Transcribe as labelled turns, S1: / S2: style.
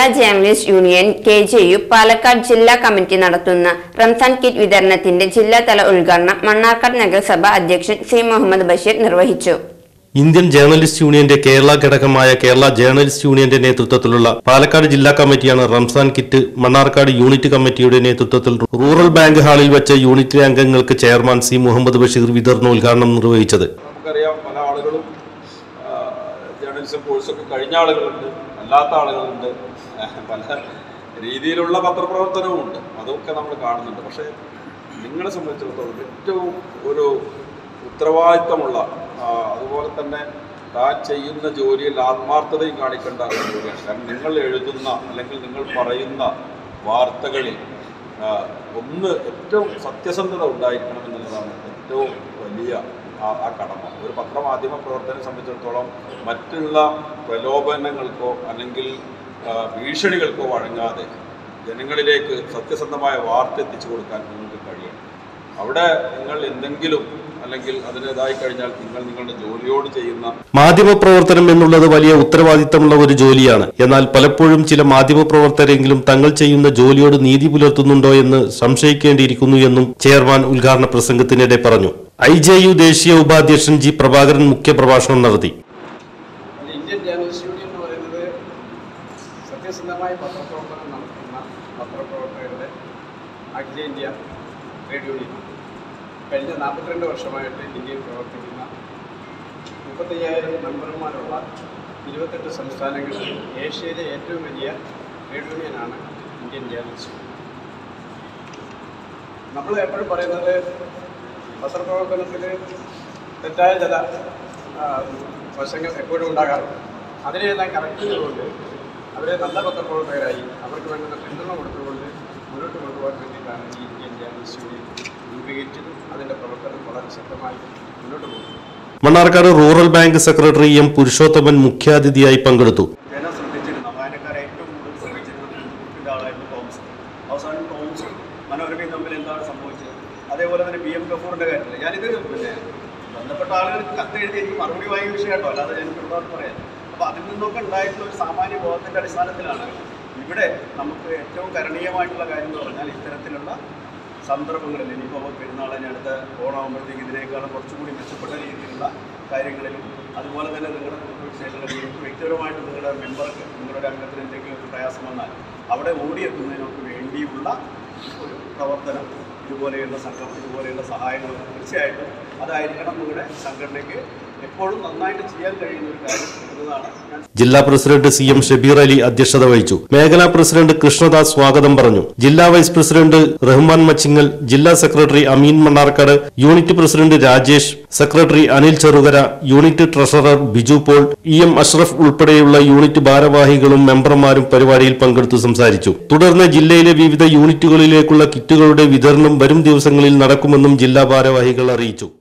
S1: journalist union K J U Palakkad ജില്ലാ committee നടത്തുന്ന Ramzan kit വിതരണത്തിന്റെ ജില്ലാതല ഉദ്ഘാടനം മണ്ണാർക്കാട് നഗരസഭ അധ്യക്ഷൻ സി മുഹമ്മദ് ബഷീർ നിർവഹിച്ചു
S2: ഇന്ത്യൻ ജേർണലിസ്റ്റ് യൂണിയന്റെ കേരള ഘടകമായ കേരള ജേർണലിസ്റ്റ് യൂണിയന്റെ നേതൃത്വത്തിലുള്ള പാലക്കാട് ജില്ലാ കമ്മിറ്റിയാണ് റംസാൻ കിറ്റ് മണ്ണാർക്കാട് യൂണിറ്റ് കമ്മിറ്റിയുടെ നേതൃത്വത്തിൽ റൂറൽ ബാങ്ക് ഹാളിൽ വെച്ച യൂണിറ്റിലെ അംഗങ്ങൾക്ക് ചെയർമാൻ സി മുഹമ്മദ് ബഷീർ വിതരണോദ്ഘാടനം നിർവഹിച്ചത്
S3: നമുക്കറിയാം പല ആളുകളും ആ, ജേർണലിസം കോഴ്സൊക്കെ കഴിഞ്ഞ ആളുകളുണ്ട് അല്ലാത്ത ആളുകളുണ്ട് ആ, പല രീതിയിലുള്ള പത്രപ്രവർത്തനവും ഉണ്ട് അതൊക്കെ നമ്മൾ കാണുന്നുണ്ട് പക്ഷേ നിങ്ങളെ സംബന്ധിച്ചിടത്തോളം ഏറ്റവും ഒരു ഉത്തരവാദിത്തമുള്ള ആ, അതുപോലെ തന്നെ താൻ ചെയ്യുന്ന ജോലിയിൽ ആത്മാർത്ഥതയും കാണിക്കേണ്ട ഒരു ജോലിയാണ് കാരണം നിങ്ങൾ എഴുതുന്ന അല്ലെങ്കിൽ നിങ്ങൾ പറയുന്ന വാർത്തകളിൽ ആ, ഒന്ന് ഏറ്റവും സത്യസന്ധത ഉണ്ടായിരിക്കണം എന്നുള്ളതാണ് ഏറ്റവും വലിയ ആ ആ കടമ ഒരു പത്രമാധ്യമ പ്രവർത്തനം സംബന്ധിച്ചിടത്തോളം മറ്റുള്ള പ്രലോഭനങ്ങൾക്കോ അല്ലെങ്കിൽ ആ, ഭീഷണികൾക്കോ വഴങ്ങാതെ ജനങ്ങളിലേക്ക് സത്യസന്ധമായ വാർത്ത എത്തിച്ചു കൊടുക്കാൻ നിങ്ങൾക്ക് കഴിയണം അവിടെ നിങ്ങൾ എന്തെങ്കിലും അല്ലെങ്കിൽ അതിൻ്റെതായി കഴിഞ്ഞാൽ നിങ്ങൾ നിങ്ങളുടെ ജോലിയോട് ചെയ്യുന്ന
S2: മാധ്യമപ്രവർത്തനം എന്നുള്ളത് വലിയ ഉത്തരവാദിത്തമുള്ള ഒരു ജോലിയാണ് എന്നാൽ പലപ്പോഴും ചില മാധ്യമപ്രവർത്തകരെങ്കിലും തങ്ങൾ ചെയ്യുന്ന ജോലിയോട് നീതി പുലർത്തുന്നുണ്ടോ എന്ന് സംശയിക്കേണ്ടിയിരിക്കുന്നു എന്നും ചെയർമാൻ ഉദ്ഘാടന പ്രസംഗത്തിനിടെ പറഞ്ഞു ഐ ജെ യു ദേശീയ ഉപാധ്യക്ഷൻ ജി പ്രഭാകരൻ മുഖ്യപ്രഭാഷണം നടത്തി
S4: ഇന്ത്യൻ ജേർണലിസ്റ്റ് യൂണിയൻ എന്ന് പറയുന്നത് സത്യസന്ധമായ പത്രപ്രവർത്തനം നടത്തുന്ന പത്രപ്രവർത്തകരുടെ അഖിലേന്ത്യാ ട്രേഡ് യൂണിയനാണ് കഴിഞ്ഞ നാൽപ്പത്തിരണ്ട് വർഷമായിട്ട് ഇന്ത്യയിൽ പ്രവർത്തിക്കുന്ന മുപ്പത്തയ്യായിരം മെമ്പർമാരുള്ള ഇരുപത്തെട്ട് സംസ്ഥാനങ്ങളിൽ ഏഷ്യയിലെ ഏറ്റവും വലിയ ട്രേഡ് യൂണിയനാണ് ഇന്ത്യൻ ജേർണലിസ്റ്റ് യൂണിയൻ നമ്മൾ എപ്പോഴും പറയുന്നത് പത്രപ്രവർത്തനത്തിൽ തെറ്റായ ചില ആ, വശങ്ങൾ എപ്പോഴും ഉണ്ടാകാറുണ്ട് അതിനെയെല്ലാം കറക്റ്റ് ചെയ്തുകൊണ്ട് അവരെ നല്ല പത്രപ്രവർത്തകരായി അവർക്ക് വേണ്ടുന്ന പിന്തുണ കൊടുത്തുകൊണ്ട് മുന്നോട്ട് കൊണ്ടുപോകാൻ വേണ്ടിയിട്ടാണ് ഈ ഇന്ത്യൻ ജേർണലിസ്റ്റ് യൂണിയൻ രൂപീകരിച്ചതും അതിൻ്റെ പ്രവർത്തനം വളരെ ശക്തമായി മുന്നോട്ട് പോകുന്നത്
S2: Mannarkkad rural bank secretary M Purushothaman മുഖ്യാതിഥിയായി പങ്കെടുത്തു
S5: ജനം ശ്രദ്ധിച്ചിരുന്ന വായനക്കാരെ ഏറ്റവും കൂടുതൽ ശ്രദ്ധിച്ചിരുന്ന ഗ്രൂപ്പിൻ്റെ ആളായിരുന്നു ടോംസ് അവസാനം ടോംസും മനോരമയും തമ്മിൽ എന്താണ് സംഭവിച്ചത് അതേപോലെ തന്നെ ബി എം ഗഫൂറിൻ്റെ കാര്യത്തിൽ ഞാനിത് പിന്നെ ബന്ധപ്പെട്ട ആളുകൾക്ക് കത്തെഴുതി എനിക്ക് മറുപടി വാങ്ങിയ വിഷയം കേട്ടോ അല്ലാതെ ഞാൻ ഒരുപാട് പറയാം അപ്പോൾ അതിൽ നിന്നൊക്കെ ഉണ്ടായിട്ടുള്ള ഒരു സാമാന്യ ബോധത്തിൻ്റെ അടിസ്ഥാനത്തിലാണ് ഇവിടെ നമുക്ക് ഏറ്റവും കരണീയമായിട്ടുള്ള കാര്യം എന്ന് പറഞ്ഞാൽ ഇത്തരത്തിലുള്ള സന്ദർഭങ്ങളിൽ ഇനിയിപ്പോൾ പെരുന്നാളിന് അടുത്ത ഓണാകുമ്പോഴത്തേക്ക് ഇതിനേക്കാളും കുറച്ചുകൂടി മെച്ചപ്പെട്ട രീതിയിലുള്ള കാര്യങ്ങളിലും അതുപോലെ തന്നെ നിങ്ങളുടെ വിശേഷങ്ങളിൽ നിങ്ങൾക്ക് വ്യക്തിപരമായിട്ട് നിങ്ങളുടെ മെമ്പർക്ക് നിങ്ങളുടെ ഒരു അംഗത്തിന് എന്തെങ്കിലും ഒരു പ്രയാസം വന്നാൽ അവിടെ ഓടിയെത്തുന്നതിനൊക്കെ വേണ്ടിയുള്ള ഒരു പ്രവർത്തനം ഇതുപോലെയുള്ള സംഘം ഇതുപോലെയുള്ള സഹായങ്ങൾ തീർച്ചയായിട്ടും അതായിരിക്കണം നിങ്ങളുടെ സംഘടനയ്ക്ക് എപ്പോഴും നന്നായിട്ട് ചെയ്യാൻ കഴിയുന്ന ഒരു കാര്യം എന്നതാണ് ഞാൻ
S2: ജില്ലാ president C M Shabeer Ali അധ്യക്ഷത വഹിച്ചു മേഖലാ പ്രസിഡന്റ് കൃഷ്ണദാസ് സ്വാഗതം പറഞ്ഞു ജില്ലാ വൈസ് പ്രസിഡന്റ് റഹ്മാൻ മച്ചിങ്ങൽ ജില്ലാ secretary Ameen Mannarkkad unit president Rajesh secretary Anil Cherukara unit treasurer Biju Paul E M Ashraf ഉൾപ്പെടെയുള്ള യൂണിറ്റ് ഭാരവാഹികളും മെമ്പർമാരും പരിപാടിയിൽ പങ്കെടുത്തു സംസാരിച്ചു തുടർന്ന് ജില്ലയിലെ വിവിധ യൂണിറ്റുകളിലേക്കുള്ള കിറ്റുകളുടെ വിതരണം വരും ദിവസങ്ങളിൽ നടക്കുമെന്നും ജില്ലാ ഭാരവാഹികൾ അറിയിച്ചു